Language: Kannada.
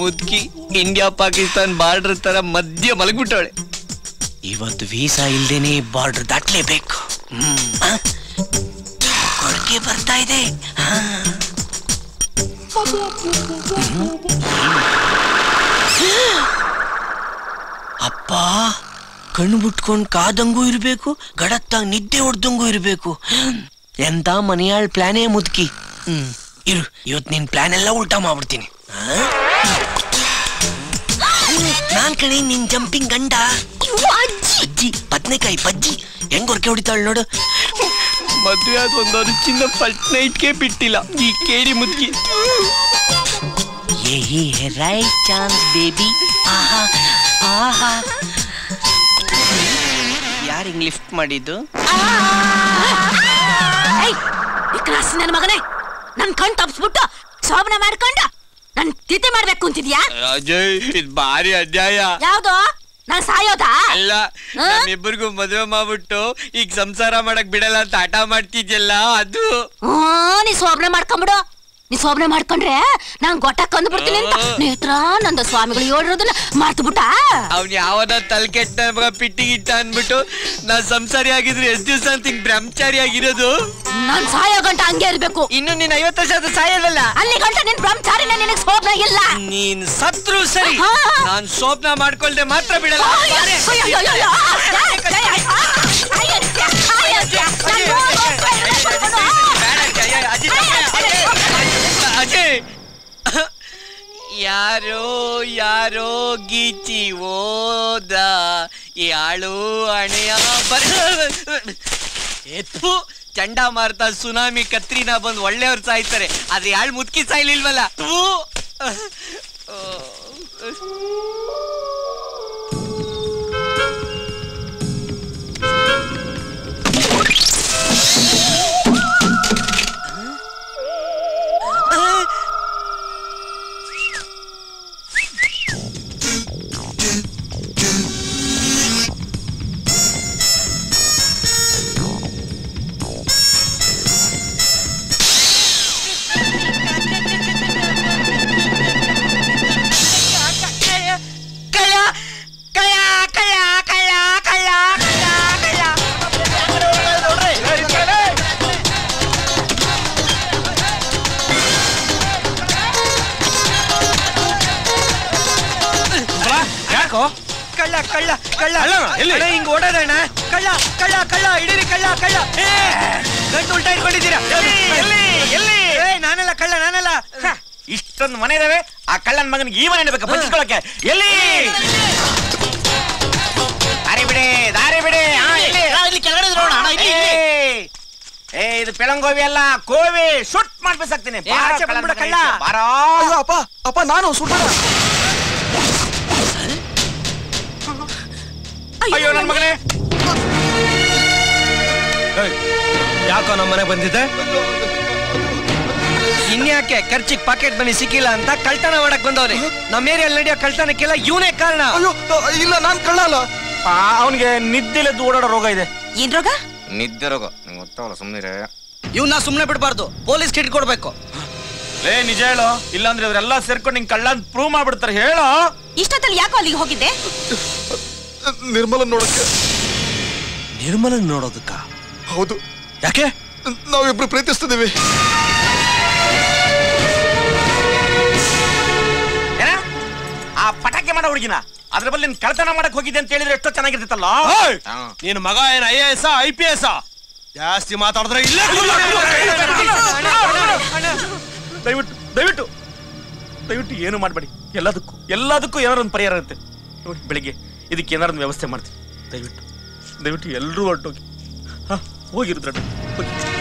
ಮುದ್ಕಿ ಇಂಡಿಯಾ ಪಾಕಿಸ್ತಾನ್ ಬಾರ್ಡರ್ ತರ ಮಧ್ಯ ಮಲಗ್ಬಿಟ್ಟವಳೆ ಇವತ್ತು ವೀಸಾ ಇಲ್ದೇನೆ ಬಾರ್ಡರ್ ದಾಟ್ಲೇಬೇಕು ಹ್ಮ್ ಆ? ಕೊಡ್ಗೆ ಬರ್ತಾ ಇದೆ ಆ. ಅಪ್ಪ ಕಣ್ಣು ಬಿಟ್ಕೊಂಡ್ ಕಾದಂಗೂ ಇರ್ಬೇಕು ಗಡತ್ತಾಗ ನಿದ್ದೆ ಹೊಡ್ದಂಗೂ ಇರ್ಬೇಕು ಎಂತ ಮನೆಯಾಳ್ ಪ್ಲಾನೇ ಮುದುಕಿ ಹ್ಮ್ ಇರು ಇವತ್ ನಿನ್ ಪ್ಲಾನ್ ಎಲ್ಲ ಉಲ್ಟಾ ಮಾಡ್ಬಿಡ್ತೀನಿ ಆ? ನಾನ್ ಕಣೆ ನಿನ್ ಜಂಪಿಂಗ್ ಗಂಡ ಅಜ್ಜಿ ಬದ್ನೆಕಾಯಿ ಬಜ್ಜಿ ಹೆಂಗ್ ಹೊರಕೆ ಹೊಡಿತಾಳ ನೋಡು ಮದ್ವೆ ಆದ ಒಂದು ಅರ್ಚಿಂದ ಫಸ್ಟ್ ನೈಟ್ಗೆ ಬಿಟ್ಟಿಲ್ಲ ಈ ಕೇಡಿ ಮುದ್ಕಿ ಯಹಿ ಹೈ ರೈಟ್ ಚಾನ್ಸ್ ಬೇಬಿ ಆಹಾ ಆಹಾ ಯಾರು ಹಿಂಗ್ ಲಿಫ್ಟ್ ಮಾಡಿದ್ದು ಏಯ್, ಈ ಕ್ಲಾಸ್ ನನ್ನ ಮಗನೇ ನನ್ ಕಣ್ ತಪ್ಸ್ಬಿಟ್ಟು ಶೋಭನ ಮಾಡ್ಕೊಂಡು ನನ್ ತಿಥಿ ಮಾಡ್ಬೇಕು ಅಂತಿದ್ಯಾ ಅಜಯ್ ಇದು ಭಾರಿ ಅನ್ಯಾಯ ಯಾವ್ದು ನಾನ್ ಸಾಯೋದಾ ಅಲ್ಲ ಆ? ನಮ್ಮಿಬ್ಬರಿಗೂ ಮದುವೆ ಮಾಡ್ಬಿಟ್ಟು ಈಗ ಸಂಸಾರ ಮಾಡಕ್ ಬಿಡಲ್ಲ ಅಂತ ಹಠ ಮಾಡ್ತಿದ್ಯಲ್ಲ ಅದು ಹ್ಮ್ ನೀ ಶೋಭನೆ ಮಾಡ್ಕೊಂಬಿಡು ನೀ ಶೋಭನೆ ಮಾಡ್ಕೊಂಡ್ರೆ ನಾನ್ ಗೊಟ್ಟ ಕಂದು ಬಿಡ್ತೀನಿ ಅಂತ ನೇತ್ರ ನಂದ ಸ್ವಾಮಿಗಳು ಹೇಳಿರೋದನ್ನ ಮರ್ತು ಬಿಟ್ಟ ಅವ್ನ್ ಯಾವನ ತಲ್ ಕೆಟ್ಟ ಮಗ ಪಿಟ್ಟಿ ಗಿಟ್ಟ ಅನ್ಬಿಟ್ಟು ನಾ ಸಂಸಾರಿ ಆಗಿದ್ರೆ ಎಷ್ಟ್ ದಿವಸ ಅಂತ ಹಿಂಗ್ ಬ್ರಹ್ಮಚಾರಿ ಆಗಿರೋದು ನಾನ್ ಸಾಯೋ ಗಂಟ ಹಂಗೆ ಇರ್ಬೇಕು ಇನ್ನು ನೀನ್ ಐವತ್ತು ವರ್ಷ ಆದ್ರೂ ಸಾಯಲ್ಲ ಅಲ್ಲಿ ಗಂಟ ನಿನ್ ಬ್ರಹ್ಮಚಾರಿನ ನಿನಗ್ ಶೋಭನೆ ಇಲ್ಲ ನೀನ್ ಸತ್ರು ಸರಿ ಹಾ. ನಾನ್ ಸೋಪ್ನ ಮಾಡ್ಕೊಳ್ದೆ ಮಾತ್ರ ಬಿಡಲ್ಲ ಅಯ್ಯೋ, ಅಯ್ಯೋ, ಅಯ್ಯೋ, ಅಯ್ಯೋ. ಜಯ, ಜಯ, ಆ, ಅಯ್ಯೋ, ಅಯ್ಯೋ, ಅಯ್ಯೋ. ನಾನ್ ಹೋಗ್ ಹೋಗ್ಬಿಡು. ಬೇಡ ಅಜ್ಜಿ, ಅಯ್ಯೋ, ಅಜ್ಜಿ, ಅಜ್ಜಿ, ಅಜ್ಜಿ ಯಾರೋ ಯಾರೋ ಗೀಚಿ ಓದ ಯಾಳು ಹಣೆಯ ಬರ ಎತ್ತು ಚಂಡಮಾರುತ ಸುನಾಮಿ ಕತ್ರಿನಾ ಬಂದು ಒಳ್ಳೆಯವ್ರು ಸಾಯ್ತಾರೆ ಆದ್ರೆ ಯಾಳು ಮುದ್ಕಿ ಸಾಯ್ಲಿಲ್ವಲ್ಲ ಥೂ. ಕಳ್ಳ ಕಳ್ಳ ಕಳ್ಳ ಕಳ್ಳ ಕಳ್ಳ ಕಳ್ಳ ಕಳ್ಳ ಯಾಕೋ ಕಳ್ಳ ಕಳ್ಳ ಕಳ್ಳ ಕಳ್ಳನ? ಎಲ್ಲಿ? ಅಣ್ಣ, ಹಿಂಗ್ ಓಡೋದಣ್ಣ ಕಳ್ಳ ಕಳ್ಳ ಕಳ್ಳ ಹಿಡೀರಿ ಕಳ್ಳ ಕಳ್ಳ ಏ ಗಂಟು ಉಲ್ಟಾ ಇಟ್ಕೊಂಡಿದ್ದೀರಾ ಎಲ್ಲಿ? ಎಲ್ಲಿ? ಎಲ್ಲಿ? ಏ ನಾನಲ್ಲ ಕಳ್ಳ ನಾನಲ್ಲ ಇಷ್ಟೊಂದು ಮನೆ ಇದಾವೆ ಆ ಕಳ್ಳನ ಮಗನಿಗೆ ಈ ಮನೆ ಬೇಕಾ ಬಚ್ಚಿಸ್ಕೊಳಕ್ಕೆ ಎಲ್ಲಿ ದಾರಿ ಬಿಡಿ ದಾರಿ ಬಿಡಿ ಆ, ಇಲ್ಲಿ. ಕೆಳಗಡೆ ನೋಡೋಣ ಏ, ಏ ಇದು ಪೆಳಂಗೋವಿ ಅಲ್ಲ ಕೋವಿ ಶೂಟ್ ಮಾಡ್ಬಿಸಾಕ್ತೀನಿ ಏ, ಆಚೆ ಬಂದ್ಬಿಡು, ಕಳ್ಳ. ಬಾರೋ ಅಯ್ಯೋ ಅಪ್ಪ ಅಪ್ಪ ನಾನು ಸುಡ್ಬೇಡ ಅಯ್ಯೋ ನನ್ ಮಗನೇ ಯಾಕೋ ನಮ್ಮ ಮನೆ ಬಂದಿದ್ದೆ ಇನ್ಯಾಕೆ ಖರ್ಚಿಗೆ ಪಾಕೆಟ್ ಬನ್ನಿ ಸಿಕ್ಕಿಲ್ಲ ಅಂತ ಕಳ್ತನ ಮಾಡಕ್ ಬಂದವ್ರೆ ನಮ್ಮ ಏರಿಯಲ್ಲಿ ನಡೆಯೋ ಕಳ್ತನಕ್ಕೆಲ್ಲ ಇವನೇ ಕಾರಣ ಅಯ್ಯೋ ಇಲ್ಲ ನಾನ್ ಕಳ್ಳ ಅಲ್ಲ ಅವನಿಗೆ ನಿದ್ದಿಲೆದ್ದು ಓಡಾಡೋ ರೋಗ ಇದೆ ಏನ್ ರೋಗ ನಿದ್ದೆ ರೋಗ ನಂಗೆ ಗೊತ್ತಾಗಲ್ಲ ಸುಮ್ಮನೆ ಇವನ್ನ ಸುಮ್ನೆ ಬಿಡಬಾರ್ದು ಪೊಲೀಸ್ ಕಿಟ್ ಕೊಡ್ಬೇಕು ಲೇ ನಿಜ ಹೇಳೋ ಇಲ್ಲಾಂದ್ರೆ ಇವರೆಲ್ಲ ಸೇರ್ಕೊಂಡು ನಿಂಗೆ ಕಳ್ಳ ಅಂತ ಪ್ರೂವ್ ಮಾಡ್ಬಿಡ್ತಾರೆ ಹೇಳೋ ಇಷ್ಟೊತ್ತಲ್ಲಿ ಯಾಕೋ ಅಲ್ಲಿಗೆ ಹೋಗಿದ್ದೆ ನಿರ್ಮಲನ್ ನೋಡಕ್ಕೆ ನಿರ್ಮಲನ್ ನೋಡೋದಕ್ಕ ಹೌದು ಯಾಕೆ ನಾವಿಬ್ರು ಪ್ರೀತಿಸ್ತಿದೀವಿ ಏನ ಆ ಪಟಾಕಿ ಮಾಡೋ ಹುಡುಗಿನ ಅದ್ರ ಬಲ್ಲಿ ನೀನ್ ಕಳ್ತನ ಮಾಡಕ್ ಹೋಗಿದ್ದೆ ಅಂತ ಹೇಳಿದ್ರೆ ಎಷ್ಟೋ ಚೆನ್ನಾಗಿರ್ತೈತಲ್ಲ ಹಾ. ನಿನ್ ಮಗ ಏನ್ I S I P S ಜಾಸ್ತಿ ಮಾತಾಡಿದ್ರೆ ಇಲ್ಲ ದಯವಿಟ್ಟು ದಯವಿಟ್ಟು ದಯವಿಟ್ಟು ಏನು ಮಾಡಬೇಡಿ ಎಲ್ಲದಕ್ಕೂ ಎಲ್ಲದಕ್ಕೂ ಏನಾದ್ರು ಒಂದು ಪರಿಹಾರ ಇರುತ್ತೆ ನೋಡಿ ಬೆಳಿಗ್ಗೆ ಇದಕ್ಕೆ ಏನಾದ್ರು ಒಂದು ವ್ಯವಸ್ಥೆ ಮಾಡ್ತೀನಿ ದಯವಿಟ್ಟು ದಯವಿಟ್ಟು ಎಲ್ಲರೂ ಹೊರಟೋಗಿ ಹಾ ಹೋಗಿರುದ್ರಣ್ಣ ಹೋಗಿ